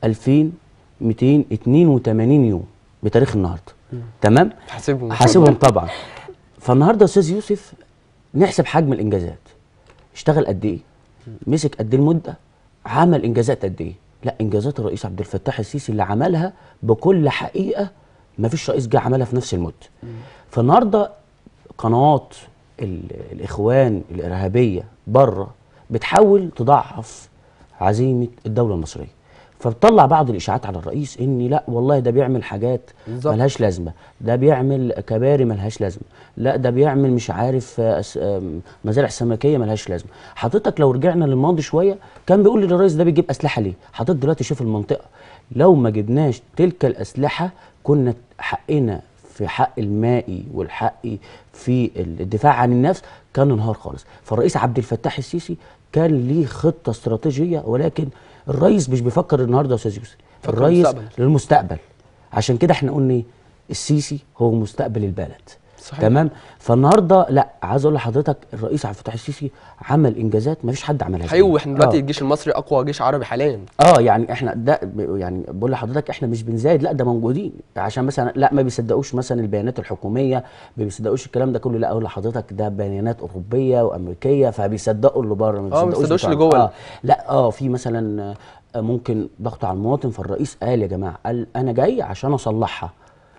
2282 يوم بتاريخ النهارده تمام حاسبهم حاسبهم طبعا فالنهارده يا استاذ يوسف نحسب حجم الانجازات اشتغل قد ايه مسك قد ايه المده عمل انجازات قد ايه لا انجازات الرئيس عبد الفتاح السيسي اللي عملها بكل حقيقه ما فيش رئيس جه عملها في نفس المده فالنهارده قنوات ال- الاخوان الارهابيه بره بتحاول تضعف عزيمه الدوله المصريه فبتطلع بعض الاشاعات على الرئيس ان لا والله ده بيعمل حاجات بالظبط. ملهاش لازمه ده بيعمل كباري ملهاش لازمه لا ده بيعمل مش عارف آه، أس- آم، مزارع سمكيه ملهاش لازمه حضرتك لو رجعنا للماضي شويه كان بيقول للرئيس ده بيجيب اسلحه ليه حضرتك دلوقتي شوف المنطقه لو ما جبناش تلك الاسلحه كنا حقنا في حق المائي والحق في الدفاع عن النفس كان انهار خالص فالرئيس عبد الفتاح السيسي كان ليه خطه استراتيجيه ولكن الرئيس مش بيفكر النهارده يا استاذ يوسف فكر الرئيس مستقبل. للمستقبل عشان كده احنا قلنا ايه السيسي هو مستقبل البلد صحيح. تمام فالنهارده لا عايز اقول لحضرتك الرئيس عبد الفتاح السيسي عمل انجازات ما فيش حد عملها زيه. حقيقي واحنا دلوقتي آه. الجيش المصري اقوى جيش عربي حاليا اه يعني احنا ده ب- يعني بقول لحضرتك احنا مش بنزايد لا ده موجودين عشان مثلا لا ما بيصدقوش مثلا البيانات الحكوميه ما بيصدقوش الكلام ده كله لا اقول لحضرتك ده بيانات اوروبيه وامريكيه فبيصدقوا اللي بره آه، ما بيصدقوش اللي بتوعنا. جوه. اه لا اه في مثلا آه، ممكن ضغط على المواطن فالرئيس قال يا جماعه قال انا جاي عشان اصلحها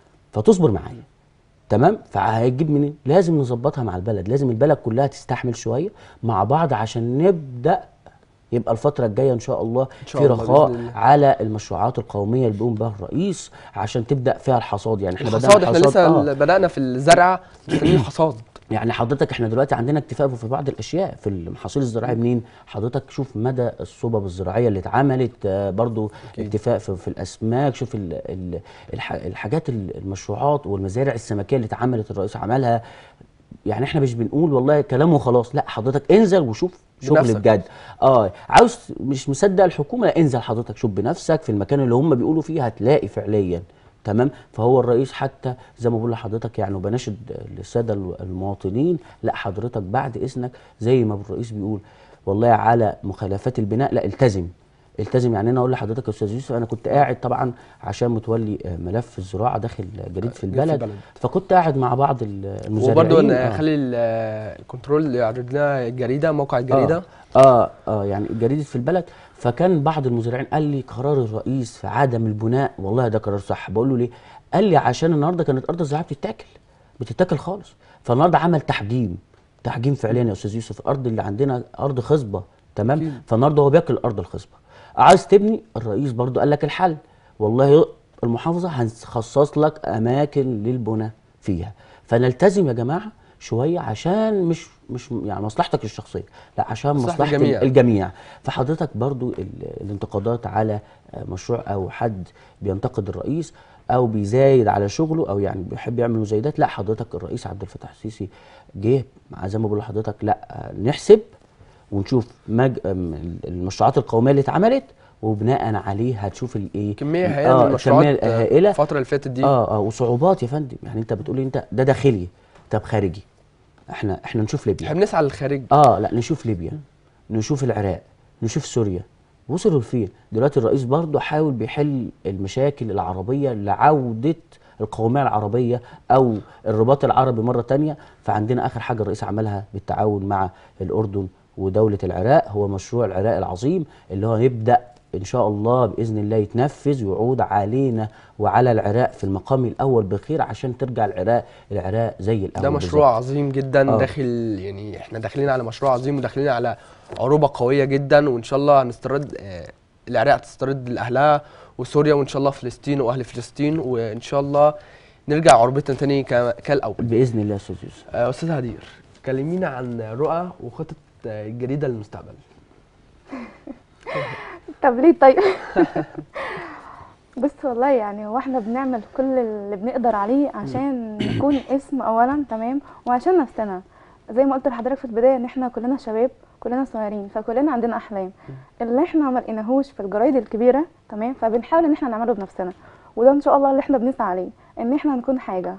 فتصبر معايا تمام فهيجيب منين لازم نظبطها مع البلد لازم البلد كلها تستحمل شويه مع بعض عشان نبدا يبقى الفترة الجاية إن شاء الله إن شاء في الله رخاء بإذن الله. على المشروعات القومية اللي بيقوم بها الرئيس عشان تبدأ فيها الحصاد يعني احنا بدأنا الحصاد احنا لسه آه. ال- بدأنا في الزرع مستنيين الحصاد يعني حضرتك احنا دلوقتي عندنا اكتفاء في بعض الاشياء في المحاصيل الزراعيه منين حضرتك شوف مدى الصوبب الزراعيه اللي اتعملت آه، برضو أكيد. اكتفاء في, في الاسماك شوف ال ال الح الحاجات ال- المشروعات والمزارع السمكيه اللي اتعملت الرئيس عملها يعني احنا مش بنقول والله كلام وخلاص لا حضرتك انزل وشوف شغل بنفسك. بجد اه عاوز مش مصدق الحكومه لا انزل حضرتك شوف بنفسك في المكان اللي هم بيقولوا فيه هتلاقي فعليا تمام فهو الرئيس حتى زي ما بقول لحضرتك يعني وبناشد للساده المواطنين لا حضرتك بعد اذنك زي ما الرئيس بيقول والله على مخالفات البناء لا التزم التزم يعني انا اقول لحضرتك يا استاذ يوسف انا كنت قاعد طبعا عشان متولي آه، ملف الزراعه داخل جريده في البلد البلد. فكنت قاعد مع بعض ال- المزارعين وبرضه آه. نخلي ال- الكنترول يعرض لنا الجريده موقع الجريده اه اه, آه يعني جريده في البلد فكان بعض المزارعين قال لي قرار الرئيس في عدم البناء والله ده قرار صح بقول له ليه قال لي عشان النهارده كانت ارض الزراعه بتتاكل بتتاكل خالص فالنهارده عمل تحجيم تحجيم فعليا يا استاذ يوسف الارض اللي عندنا ارض خصبه تمام أكيد. فالنهارده هو بياكل الارض الخصبه عايز تبني الرئيس برضو قال لك الحل والله المحافظه هنخصص لك اماكن للبناء فيها فنلتزم يا جماعه شويه عشان مش مش يعني مصلحتك الشخصيه لا عشان مصلحة مصلحه الجميع. الجميع, الجميع. فحضرتك برضو ال- الانتقادات على آه، مشروع او حد بينتقد الرئيس او بيزايد على شغله او يعني بيحب يعمل مزايدات لا حضرتك الرئيس عبد الفتاح السيسي جه مع زي ما بقول لحضرتك لا آه، نحسب ونشوف مج... أم، المشروعات القوميه اللي اتعملت وبناء عليه هتشوف الايه كميه هائله آه، من المشروعات كمية هائله الفتره اللي فاتت دي اه اه وصعوبات يا فندم يعني انت بتقولي انت ده داخلي طب خارجي احنا احنا نشوف ليبيا احنا بنسعى للخارج اه لا نشوف ليبيا نشوف العراق نشوف سوريا وصلوا لفين دلوقتي الرئيس برضه حاول بيحل المشاكل العربية لعودة القومية العربية أو الرباط العربي مرة تانية فعندنا آخر حاجة الرئيس عملها بالتعاون مع الأردن ودولة العراق هو مشروع العراق العظيم اللي هو نبدأ إن شاء الله بإذن الله يتنفذ ويعود علينا وعلى العراق في المقام الأول بخير عشان ترجع العراق العراق زي الأول ده بالظبط. مشروع عظيم جدا آه. داخل يعني احنا داخلين على مشروع عظيم وداخلين على عروبه قويه جدا وان شاء الله هنسترد آه، العراق تسترد لاهلها وسوريا وان شاء الله فلسطين واهل فلسطين وان شاء الله نرجع عروبتنا تاني ك- كالاول بإذن الله يا أستاذ يوسف آه، استاذ هدير كلمينا عن رؤى وخطط آه، الجديده للمستقبل طب ليه طيب بص والله يعني هو احنا بنعمل كل اللي بنقدر عليه عشان نكون اسم اولا تمام وعشان نفسنا زي ما قلت لحضرتك في البدايه ان احنا كلنا شباب كلنا صغيرين فكلنا عندنا احلام اللي احنا ما لقيناهوش في الجرايد الكبيره تمام فبنحاول ان احنا نعمله بنفسنا وده ان شاء الله اللي احنا بنسعى عليه ان احنا نكون حاجه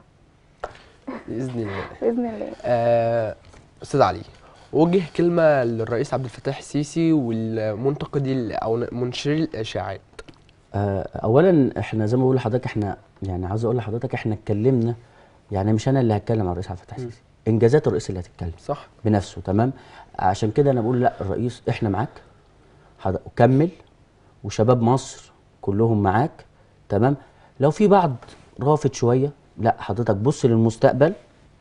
باذن الله باذن الله آه، استاذ علي وجه كلمه للرئيس عبد الفتاح السيسي والمنتقدي ال- او منشري الاشاعات آه، اولا احنا زي ما بقول لحضرتك احنا يعني عاوز اقول لحضرتك احنا اتكلمنا يعني مش انا اللي هتكلم عن الرئيس عبد الفتاح السيسي انجازات الرئيس اللي هتتكلم صح بنفسه تمام عشان كده انا بقول لا الرئيس احنا معاك حض- كمل وشباب مصر كلهم معاك تمام لو في بعض رافض شويه لا حضرتك بص للمستقبل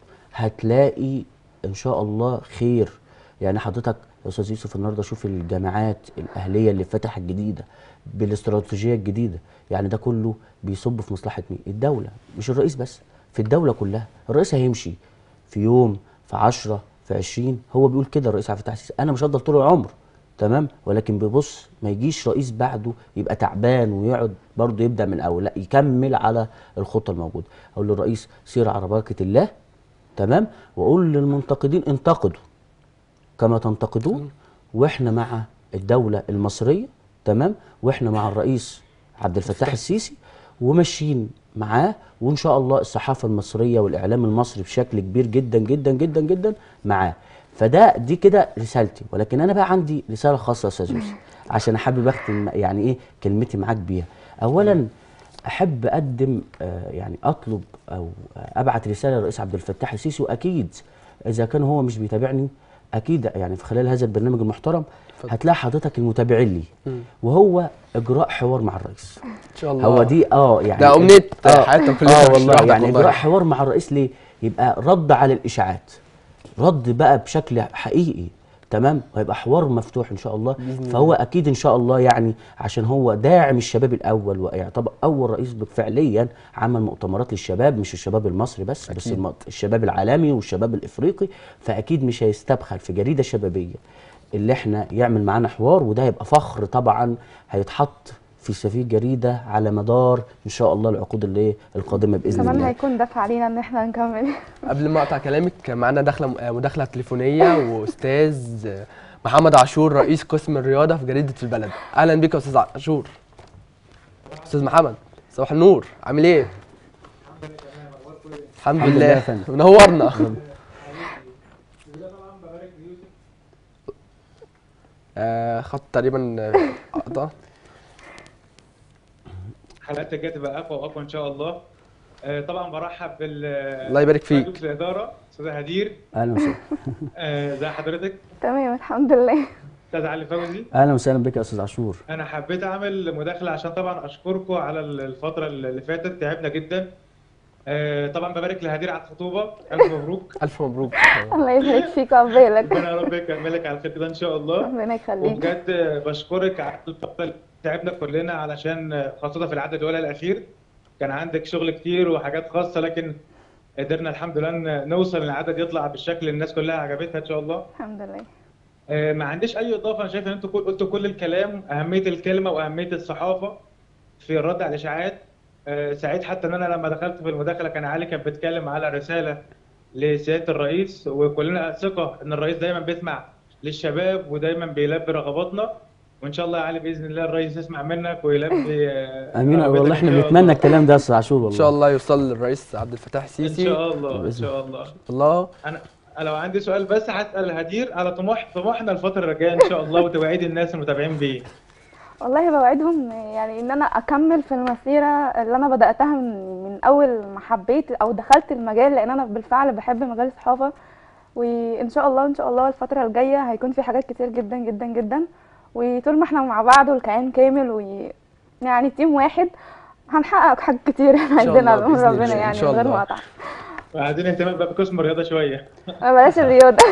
هتلاقي ان شاء الله خير يعني حضرتك يا استاذ يوسف النهارده شوف الجامعات الاهليه اللي فتحت جديده بالاستراتيجيه الجديده يعني ده كله بيصب في مصلحه مين الدوله مش الرئيس بس في الدوله كلها الرئيس هيمشي في يوم في 10 في 20 هو بيقول كده الرئيس عبد الفتاح السيسي انا مش هفضل طول العمر تمام ولكن بيبص ما يجيش رئيس بعده يبقى تعبان ويقعد برضه يبدا من الاول لا يكمل على الخطه الموجوده اقول للرئيس سير على بركه الله تمام واقول للمنتقدين انتقدوا كما تنتقدون واحنا مع الدوله المصريه تمام واحنا مع الرئيس عبد الفتاح السيسي وماشيين معاه وان شاء الله الصحافه المصريه والاعلام المصري بشكل كبير جدا جدا جدا جدا معاه فده دي كده رسالتي ولكن انا بقى عندي رساله خاصه يا استاذ يوسف عشان حابب اختم يعني ايه كلمتي معاك بيها اولا احب اقدم آه، يعني اطلب او آه، ابعت رساله للرئيس عبد الفتاح السيسي واكيد اذا كان هو مش بيتابعني اكيد يعني في خلال هذا البرنامج المحترم هتلاقي حضرتك المتابعين لي وهو اجراء حوار مع الرئيس ان شاء الله هو دي اه يعني ده أمنية آه حياتنا كلنا اه مش والله لوحدك يعني والله. اجراء حوار مع الرئيس ليه يبقى رد على الاشاعات رد بقى بشكل حقيقي تمام وهيبقى حوار مفتوح ان شاء الله فهو اكيد ان شاء الله يعني عشان هو داعم الشباب الاول ويعتبر اول رئيس فعليا عمل مؤتمرات للشباب مش الشباب المصري بس بس الم- الشباب العالمي والشباب الافريقي فاكيد مش هيستبخل في جريده شبابيه اللي احنا يعمل معانا حوار وده هيبقى فخر طبعا هيتحط في سفير جريده على مدار ان شاء الله العقود اللي القادمه باذن كمان الله هيكون دفع علينا ان احنا نكمل قبل ما اقطع كلامك معانا داخله مداخله تليفونيه واستاذ محمد عاشور رئيس قسم الرياضه في جريده في البلد اهلا بك يا استاذ عاشور استاذ محمد صباح النور عامل ايه الحمد الحمد لله يا لله فندم. منورنا آه خط تقريبا آه، قطع حلقات الجايه تبقى اقوى واقوى ان شاء الله آه، طبعا برحب بال الله يبارك فيك. رئيس الاداره استاذه هدير اهلا وسهلا آه، ازي حضرتك تمام الحمد لله استاذ علي فوزي اهلا وسهلا بك يا استاذ عاشور انا حبيت اعمل مداخله عشان طبعا اشكركم على الفتره اللي فاتت تعبنا جدا آه، طبعا ببارك لهدير على الخطوبه الف مبروك الف مبروك الله يبارك فيك وعقبالك ربنا يا رب يكملك على الخير كده ان شاء الله ربنا يخليك وبجد بشكرك على الفتره اللي تعبنا كلنا علشان خاصه في العدد الأولى الاخير كان عندك شغل كتير وحاجات خاصه لكن قدرنا الحمد لله إن نوصل العدد يطلع بالشكل اللي الناس كلها عجبتها ان شاء الله الحمد لله آه، ما عنديش اي اضافه انا شايف ان انتوا كل- قلتوا كل الكلام اهميه الكلمه واهميه الصحافه في الرد على الاشاعات آه، سعيد حتى ان انا لما دخلت في المداخله كان علي كان بيتكلم على رساله لسياده الرئيس وكلنا ثقه ان الرئيس دايما بيسمع للشباب ودايما بيلبي رغباتنا وان شاء الله يا علي باذن الله الرئيس يسمع منك ويلبي آه، امين رغبتك والله إن احنا شاء بنتمنى الله. الكلام ده يا استاذ عاشور والله ان شاء الله يوصل للرئيس عبد الفتاح ان السيسي شاء الله ان بإذن شاء الله الله انا لو عندي سؤال بس هسال هدير على طموح طموحنا الفتره الجايه ان شاء الله وتوعيد الناس المتابعين بيه والله بوعدهم يعني ان انا اكمل في المسيره اللي انا بداتها من, من اول ما حبيت او دخلت المجال لان انا بالفعل بحب مجال الصحافه وان شاء الله ان شاء الله الفتره الجايه هيكون في حاجات كتير جدا جدا جدا وطول ما احنا مع بعض والكيان كامل و يعني تيم واحد هنحقق حاجات كتير عندنا الله، من بإذن ربنا الله، إن يعني شاء من غير الله. مقاطعه وعايزين اهتمام بقى بقسم الرياضه شويه بلاش الرياضه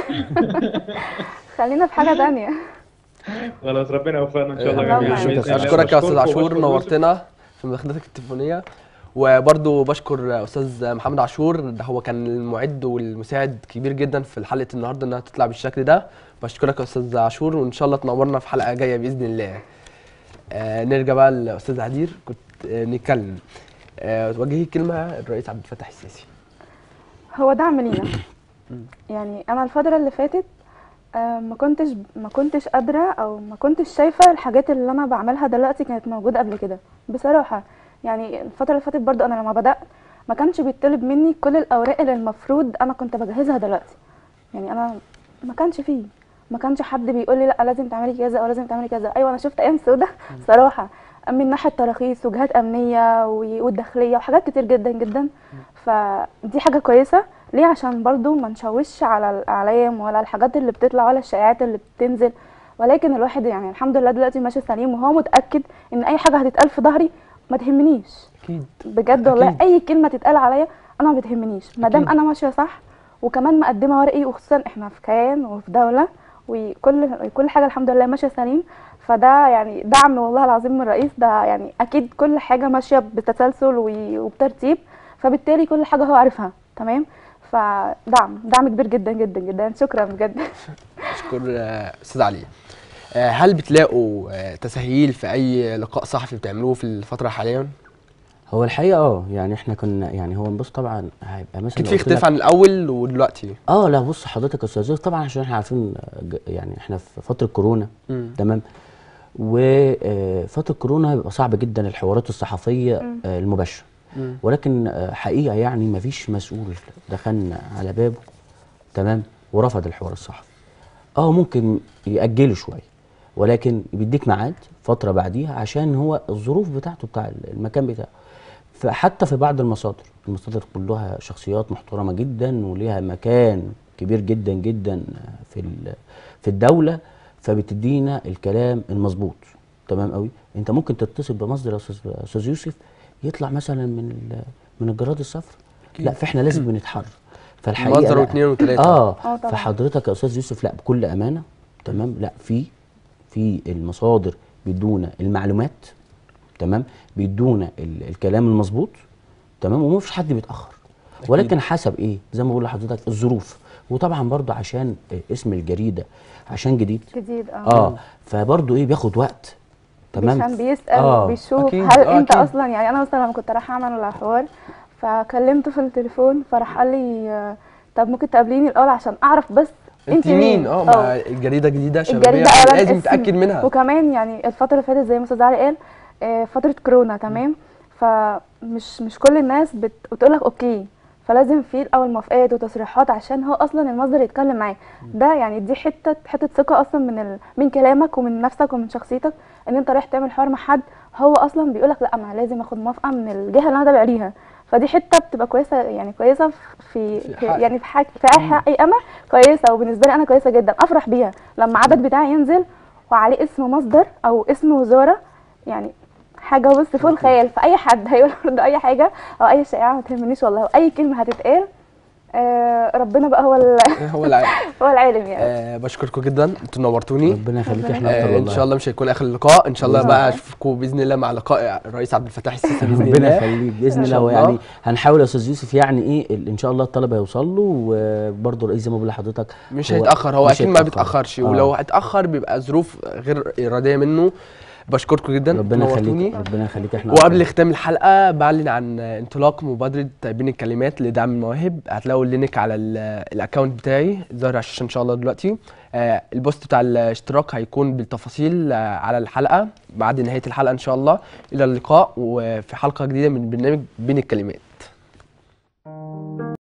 خلينا في حاجه تانية خلاص ربنا يوفقنا ان شاء الله اللهم جميعا آمين. بإذن الله. اشكرك يا استاذ بشكركم عاشور وبشكر يوسف. نورتنا في مداخلتك التليفونيه وبرضه بشكر استاذ محمد عاشور ده هو كان المعد والمساعد كبير جدا في حلقه النهارده انها تطلع بالشكل ده بشكرك يا استاذ عاشور وان شاء الله تنورنا في حلقه جايه باذن الله آه نرجع بقى لاستاذ عدير كنت آه نتكلم آه توجهي كلمه الرئيس عبد الفتاح السيسي هو دعم لينا يعني انا الفتره اللي فاتت آه، ما كنتش ما كنتش قادره او ما كنتش شايفه الحاجات اللي انا بعملها دلوقتي كانت موجوده قبل كده بصراحه يعني الفتره اللي فاتت برضو انا لما بدات ما كانش بيطلب مني كل الاوراق اللي المفروض انا كنت بجهزها دلوقتي يعني انا ما كانش فيه ما كانش حد بيقول لي لا لازم تعملي كذا او لازم تعملي كذا ايوه انا شفت ايام سودة صراحه من ناحيه تراخيص وجهات امنيه و- والداخليه وحاجات كتير جدا جدا فدي حاجه كويسه ليه عشان برضو ما نشوش على الاعلام ولا الحاجات اللي بتطلع ولا الشائعات اللي بتنزل ولكن الواحد يعني الحمد لله دلوقتي ماشي سليم وهو متاكد ان اي حاجه هتتقال في ظهري ما تهمنيش اكيد بجد والله أكيد. اي كلمه تتقال عليا انا ما بتهمنيش ما دام أكيد. انا ماشيه صح وكمان مقدمه ورقي وخصوصا احنا في كيان وفي دوله وكل كل حاجه الحمد لله ماشيه سليم فده يعني دعم والله العظيم من الرئيس ده يعني اكيد كل حاجه ماشيه بتسلسل و- وبترتيب فبالتالي كل حاجه هو عارفها تمام فدعم دعم كبير جدا جدا جدا شكرا بجد اشكر آه، استاذ علي آه، هل بتلاقوا آه، تسهيل في اي لقاء صحفي بتعملوه في الفتره حاليا هو الحقيقه اه يعني احنا كنا يعني هو بص طبعا هيبقى مثلا اكيد لو في قلت اختلاف لك- عن الاول ودلوقتي اه لا بص حضرتك يا استاذ يوسف طبعا عشان احنا عارفين آه، ج- يعني احنا في فتره كورونا مم. تمام وفتره كورونا بيبقى صعب جدا الحوارات الصحفيه آه، المباشره مم. ولكن آه، حقيقه يعني ما فيش مسؤول دخلنا على بابه تمام ورفض الحوار الصحفي اه ممكن يأجله شويه ولكن بيديك ميعاد فتره بعديها عشان هو الظروف بتاعته بتاع المكان بتاعه فحتى في بعض المصادر المصادر كلها شخصيات محترمه جدا وليها مكان كبير جدا جدا في ال- في الدوله فبتدينا الكلام المظبوط تمام قوي انت ممكن تتصل بمصدر يا استاذ استاذ يوسف يطلع مثلا من ال- من الجراد الصفر لا فاحنا لازم بنتحرك فالحقيقه مصدر لا. واثنين وثلاثه اه آه طبعاً. فحضرتك يا استاذ يوسف لا بكل امانه تمام لا في في المصادر بيدونا المعلومات تمام بيدونا ال- الكلام المظبوط تمام وما فيش حد بيتاخر ولكن حسب ايه زي ما بقول لحضرتك الظروف وطبعا برضو عشان آه، اسم الجريده عشان جديد جديد اه اه فبرضو ايه بياخد وقت تمام عشان بيسأل آه، وبيشوف أكيد، هل آه، انت أكيد. اصلا يعني انا مثلا لما كنت رايحه اعمل حوار فكلمته في التليفون فراح قال لي آه، طب ممكن تقابليني الاول عشان اعرف بس انت مين اه ما الجريده جديده شبابيه الجريده اولا لازم اسم. نتاكد منها وكمان يعني الفتره اللي فاتت زي ما استاذ علي قال آه، فتره كورونا تمام فمش مش كل الناس بت... بتقول لك اوكي فلازم في الاول موافقات وتصريحات عشان هو اصلا المصدر يتكلم معاه ده يعني دي حته حته ثقه اصلا من ال... من كلامك ومن نفسك ومن شخصيتك ان انت رايح تعمل حوار مع حد هو اصلا بيقول لك لا انا لازم اخد موافقه من الجهه اللي انا تابع ليها فدي حته بتبقى كويسه يعني كويسه في, في في حق. يعني في حق في حقي انا كويسه وبالنسبه لي انا كويسه جدا افرح بيها لما عدد بتاعي ينزل وعليه اسم مصدر او اسم وزاره يعني حاجه بص فوق الخيال فاي حد هيقول برضه اي حاجه او اي شائعه ما تهمنيش والله واي كلمه هتتقال آه ربنا بقى هو ال- هو الع... هو العالم يعني آه بشكركم جدا انتوا نورتوني ربنا يخليك ربنا احنا اكتر آه ان والله شاء الله مش هيكون اخر لقاء ان شاء الله بإذن بقى الله. اشوفكم باذن الله مع لقاء الرئيس عبد الفتاح السيسي باذن ربنا الله يخليك باذن إن شاء الله الله. ويعني هنحاول يا استاذ يوسف يعني ايه ال- ان شاء الله الطلبه يوصل له وبرضه الرئيس زي ما بقول لحضرتك مش هو هيتاخر هو مش اكيد ما هيتأخر. بيتاخرش آه. ولو اتاخر بيبقى ظروف غير اراديه منه بشكركم جدا ربنا نورتوني. يخليك ربنا يخليك احنا وقبل ختام الحلقه بعلن عن انطلاق مبادره بين الكلمات لدعم المواهب هتلاقوا اللينك على ال- الاكونت بتاعي ظاهر على الشاشه ان شاء الله دلوقتي آه، البوست بتاع الاشتراك هيكون بالتفاصيل آه، على الحلقه بعد نهايه الحلقه ان شاء الله الى اللقاء وفي حلقه جديده من برنامج بين الكلمات